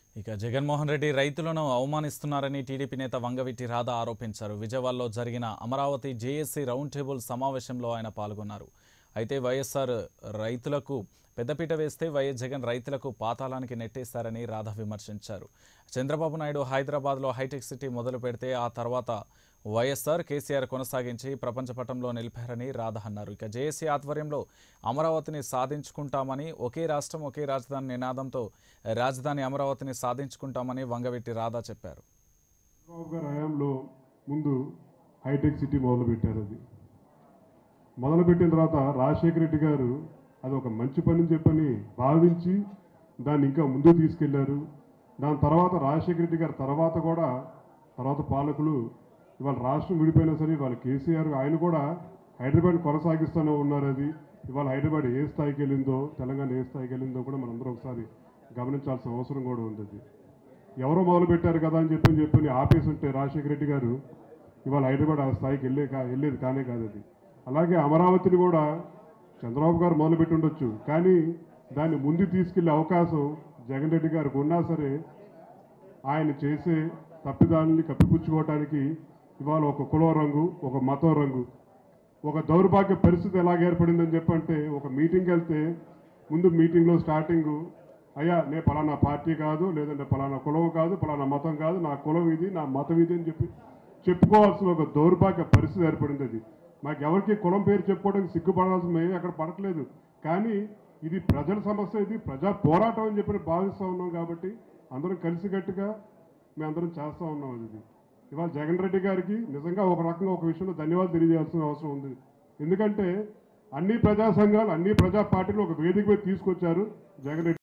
ఇక జగన్మోహన్ రెడ్డి రైతులను అవమానిస్తున్నారని టీడీపీ నేత వంగవీటి రాధా ఆరోపించారు విజయవాడలో జరిగిన అమరావతి జేఏసీ రౌండ్ టేబుల్ సమావేశంలో ఆయన పాల్గొన్నారు అయితే వైఎస్ఆర్ రైతులకు పెద్దపీట వేస్తే వైఎస్ జగన్ రైతులకు పాతాళానికి నెట్టేస్తారని రాధా విమర్శించారు చంద్రబాబు నాయుడు హైదరాబాద్లో హైటెక్ సిటీ మొదలు పెడితే ఆ తర్వాత వైఎస్ఆర్ కేసీఆర్ కొనసాగించి ప్రపంచ పటంలో నిలిపారని రాధా అన్నారు ఇక జేఏసీ ఆధ్వర్యంలో అమరావతిని సాధించుకుంటామని ఒకే రాష్ట్రం ఒకే రాజధాని నినాదంతో రాజధాని అమరావతిని సాధించుకుంటామని వంగవీటి రాధా చెప్పారు చంద్రబాబు గారి హయాంలో ముందు హైటెక్ సిటీ మొదలుపెట్టారు అది మొదలుపెట్టిన తర్వాత రాజశేఖర రెడ్డి గారు అది ఒక మంచి పని అని చెప్పని భావించి దాన్ని ఇంకా ముందుకు తీసుకెళ్లారు దాని తర్వాత రాజశేఖర రెడ్డి గారి తర్వాత కూడా తర్వాత పాలకులు ఇవాళ రాష్ట్రం విడిపోయినా సరే ఇవాళ కేసీఆర్ ఆయన కూడా హైదరాబాద్ కొనసాగిస్తూనే ఉన్నారు అది ఇవాళ హైదరాబాద్ ఏ స్థాయికి వెళ్ళిందో తెలంగాణ ఏ స్థాయికి వెళ్ళిందో కూడా మనందరం ఒకసారి గమనించాల్సిన అవసరం కూడా ఉంది అది ఎవరో మొదలు పెట్టారు కదా అని చెప్పి చెప్పి ఆపేసి ఉంటే రాజశేఖర రెడ్డి గారు ఇవాళ హైదరాబాద్ ఆ స్థాయికి వెళ్ళే కా వెళ్ళేది కానే కాదు అది అలాగే అమరావతిని కూడా చంద్రబాబు గారు మొదలుపెట్టి ఉండొచ్చు కానీ దాన్ని ముందు తీసుకెళ్లే అవకాశం జగన్ రెడ్డి గారికి ఉన్నా సరే ఆయన చేసే తప్పిదాన్ని కప్పిపుచ్చుకోవడానికి ఇవాళ ఒక కులం రంగు ఒక మతం రంగు ఒక దౌర్భాగ్య పరిస్థితి ఎలాగ ఏర్పడిందని చెప్పంటే ఒక మీటింగ్కి వెళ్తే ముందు మీటింగ్లో స్టార్టింగ్ అయ్యా నేను పలానా పార్టీ కాదు లేదంటే పలానా కులం కాదు పలానా మతం కాదు నా కులం ఇది నా మతం ఇది అని చెప్పి చెప్పుకోవాల్సిన ఒక దౌర్భాగ్య పరిస్థితి ఏర్పడింది అది మాకు ఎవరికి కులం పేరు చెప్పుకోవడానికి సిగ్గుపడాల్సిన మేము అక్కడ పడట్లేదు కానీ ఇది ప్రజల సమస్య ఇది ప్రజా పోరాటం అని చెప్పి భావిస్తూ ఉన్నాం కాబట్టి అందరం కలిసికట్టుగా మేము అందరం చేస్తూ ఉన్నాం అది ఇది. ఇవాళ జగన్ రెడ్డి గారికి నిజంగా ఒక రకంగా ఒక విషయంలో ధన్యవాదాలు తెలియజేయాల్సిన అవసరం ఉంది ఎందుకంటే అన్ని ప్రజా సంఘాలు అన్ని ప్రజా పార్టీలు ఒక వేదిక మీద తీసుకొచ్చారు జగన్ రెడ్డి